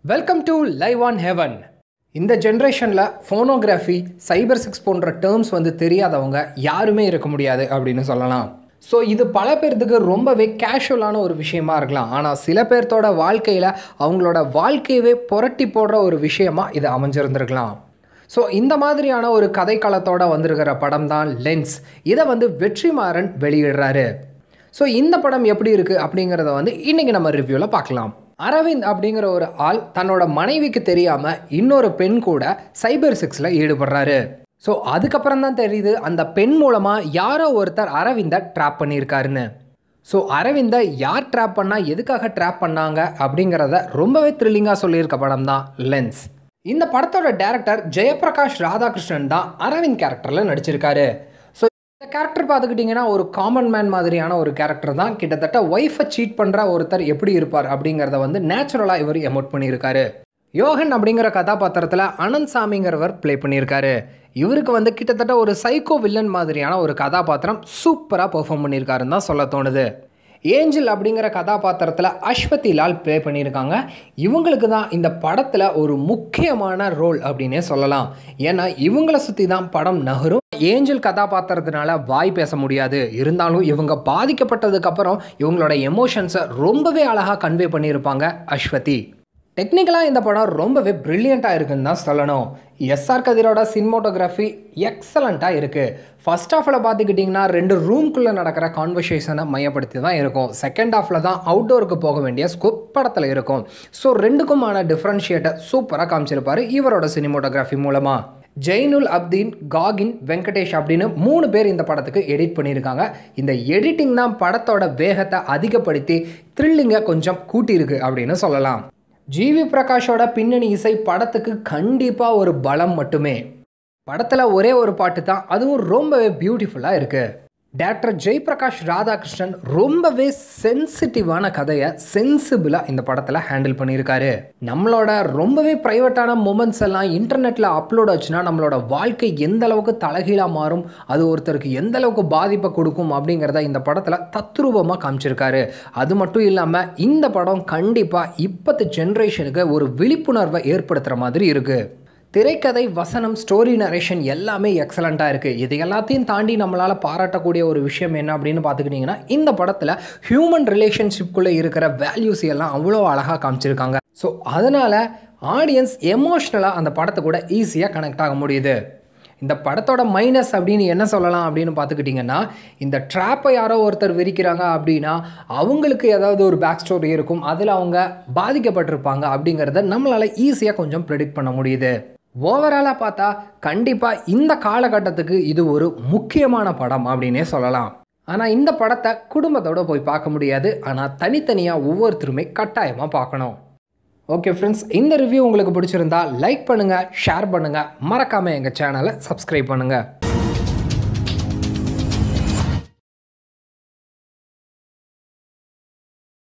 welcome to live on heaven இந்த ஜென்ரேஷனில் pornography cyber sex போன்ற டேர்ம்ஸ் வந்து தெரியாதவங்க யாருமே இருக்க முடியாது அப்படின்னு சொல்லலாம் ஸோ இது பல பேர்த்துக்கு ரொம்பவே கேஷுவலான ஒரு விஷயமா இருக்கலாம் ஆனால் சில பேர்த்தோட வாழ்க்கையில் அவங்களோட வாழ்க்கையவே புரட்டி போடுற ஒரு விஷயமா இது அமைஞ்சிருந்திருக்கலாம் ஸோ இந்த மாதிரியான ஒரு கதைக்களத்தோட வந்திருக்கிற படம் தான் லென்ஸ் இதை வந்து வெற்றிமாறன் வெளியிடுறாரு ஸோ இந்த படம் எப்படி இருக்குது அப்படிங்கிறத வந்து இன்றைக்கி நம்ம ரிவ்யூவில் பார்க்கலாம் அரவிந்த் அப்படிங்கிற ஒரு ஆள் தன்னோட மனைவிக்கு தெரியாமல் இன்னொரு பெண் கூட சைபர் செக்ஸில் ஈடுபடுறாரு ஸோ அதுக்கப்புறம் தான் தெரியுது அந்த பெண் மூலமாக யாரோ ஒருத்தர் அரவிந்தை ட்ராப் பண்ணியிருக்காருன்னு ஸோ அரவிந்தை யார் ட்ராப் பண்ணால் எதுக்காக ட்ராப் பண்ணாங்க அப்படிங்கிறத ரொம்பவே த்ரில்லிங்காக சொல்லியிருக்க படம் தான் லென்ஸ் இந்த படத்தோட டேரக்டர் ஜெயபிரகாஷ் ராதாகிருஷ்ணன் தான் அரவிந்த் கேரக்டரில் நடிச்சிருக்காரு ஸோ இந்த கேரக்டர் பார்த்துக்கிட்டிங்கன்னா ஒரு காமன் மேன் மாதிரியான ஒரு கேரக்டர் தான் கிட்டத்தட்ட ஒய்ஃபை சீட் பண்ணுற ஒருத்தர் எப்படி இருப்பார் அப்படிங்கிறத வந்து நேச்சுரலாக இவர் எமோட் பண்ணியிருக்காரு யோகன் அப்படிங்கிற கதாபாத்திரத்தில் அனந்த் சாமிங்கிறவர் ப்ளே பண்ணியிருக்காரு இவருக்கு வந்து கிட்டத்தட்ட ஒரு சைக்கோ வில்லன் மாதிரியான ஒரு கதாபாத்திரம் சூப்பராக பெர்ஃபார்ம் பண்ணியிருக்காருன்னு தான் சொல்ல தோணுது ஏஞ்சல் அப்படிங்கிற கதாபாத்திரத்தில் அஸ்வதி லால் ப்ளே பண்ணியிருக்காங்க இவங்களுக்கு தான் இந்த படத்தில் ஒரு முக்கியமான ரோல் அப்படின்னே சொல்லலாம் ஏன்னா இவங்கள சுற்றி தான் படம் நகரும் ஏஞ்சல் கதாபாத்திரத்தினால வாய் பேச முடியாது இருந்தாலும் இவங்க பாதிக்கப்பட்டதுக்கப்புறம் இவங்களோட எமோஷன்ஸை ரொம்பவே அழகாக கன்வே பண்ணியிருப்பாங்க அஸ்வதி டெக்னிக்கலாக இந்த படம் ரொம்பவே ப்ரில்லியண்ட்டாக இருக்குன்னு தான் சொல்லணும் எஸ்ஆர் கதிரோட சினிமோட்டோகிராஃபி எக்ஸலண்ட்டாக இருக்குது ஃபஸ்ட் ஹாஃபில் பார்த்துக்கிட்டிங்கன்னா ரெண்டு ரூம்குள்ளே நடக்கிற கான்வர்சேஷனை மையப்படுத்தி தான் இருக்கும் செகண்ட் ஹாஃபில் தான் அவுட்டோருக்கு போக வேண்டிய ஸ்கோப் படத்தில் இருக்கும் ஸோ ரெண்டுக்குமான டிஃப்ரென்ஷியேட்டை சூப்பராக காமிச்சிருப்பார் இவரோட சினிமோட்டோகிராஃபி மூலமாக ஜெயினுல் அப்தீன் காகின் வெங்கடேஷ் அப்படின்னு மூணு பேர் இந்த படத்துக்கு எடிட் பண்ணியிருக்காங்க இந்த எடிட்டிங் தான் படத்தோட வேகத்தை அதிகப்படுத்தி த்ரில்லிங்கை கொஞ்சம் கூட்டியிருக்கு அப்படின்னு சொல்லலாம் ஜிவி பிரகாஷோட பின்னணி இசை படத்துக்கு கண்டிப்பாக ஒரு பலம் மட்டுமே படத்தில் ஒரே ஒரு பாட்டு தான் அதுவும் ரொம்பவே பியூட்டிஃபுல்லாக இருக்குது டேரக்டர் ஜெய்பிரகாஷ் ராதாகிருஷ்ணன் ரொம்பவே சென்சிட்டிவான கதையை சென்சிபிளாக இந்த படத்தில் ஹேண்டில் பண்ணியிருக்காரு நம்மளோட ரொம்பவே ப்ரைவேட்டான மூமெண்ட்ஸ் எல்லாம் இன்டர்நெட்டில் அப்லோட் ஆச்சுன்னா நம்மளோட வாழ்க்கை எந்த அளவுக்கு தலைகீழாக மாறும் அது ஒருத்தருக்கு எந்த அளவுக்கு பாதிப்பை கொடுக்கும் அப்படிங்கிறத இந்த படத்தில் தத்ரூபமாக காமிச்சிருக்காரு அது மட்டும் இல்லாமல் இந்த படம் கண்டிப்பாக இப்பத்து ஜென்ரேஷனுக்கு ஒரு விழிப்புணர்வை ஏற்படுத்துகிற மாதிரி இருக்குது திரைக்கதை வசனம் ஸ்டோரி நரேஷன் எல்லாமே எக்ஸலண்ட்டாக இருக்குது இது எல்லாத்தையும் தாண்டி நம்மளால் பாராட்டக்கூடிய ஒரு விஷயம் என்ன அப்படின்னு பார்த்துக்கிட்டிங்கன்னா இந்த படத்தில் ஹியூமன் ரிலேஷன்ஷிப்குள்ளே இருக்கிற வேல்யூஸ் எல்லாம் அவ்வளோ அழகாக காமிச்சிருக்காங்க ஸோ அதனால் ஆடியன்ஸ் எமோஷ்னலாக அந்த படத்தை கூட ஈஸியாக கனெக்ட் ஆக முடியுது இந்த படத்தோட மைனஸ் அப்படின்னு என்ன சொல்லலாம் அப்படின்னு பார்த்துக்கிட்டிங்கன்னா இந்த ட்ராப்பை யாரோ ஒருத்தர் விரிக்கிறாங்க அப்படின்னா அவங்களுக்கு ஏதாவது ஒரு பேக் ஸ்டோரி இருக்கும் அதில் அவங்க பாதிக்கப்பட்டிருப்பாங்க அப்படிங்கிறத நம்மளால் ஈஸியாக கொஞ்சம் ப்ரெடிக்ட் பண்ண முடியுது ஓவராலாக பார்த்தா கண்டிப்பாக இந்த காலகட்டத்துக்கு இது ஒரு முக்கியமான படம் அப்படின்னே சொல்லலாம் ஆனால் இந்த படத்தை குடும்பத்தோடு போய் பார்க்க முடியாது ஆனால் தனித்தனியாக ஒவ்வொருத்தருமே கட்டாயமாக பார்க்கணும் ஓகே ஃப்ரெண்ட்ஸ் இந்த ரிவ்யூ உங்களுக்கு பிடிச்சிருந்தா லைக் பண்ணுங்கள் ஷேர் பண்ணுங்கள் மறக்காமல் எங்கள் சேனலை சப்ஸ்கிரைப் பண்ணுங்கள்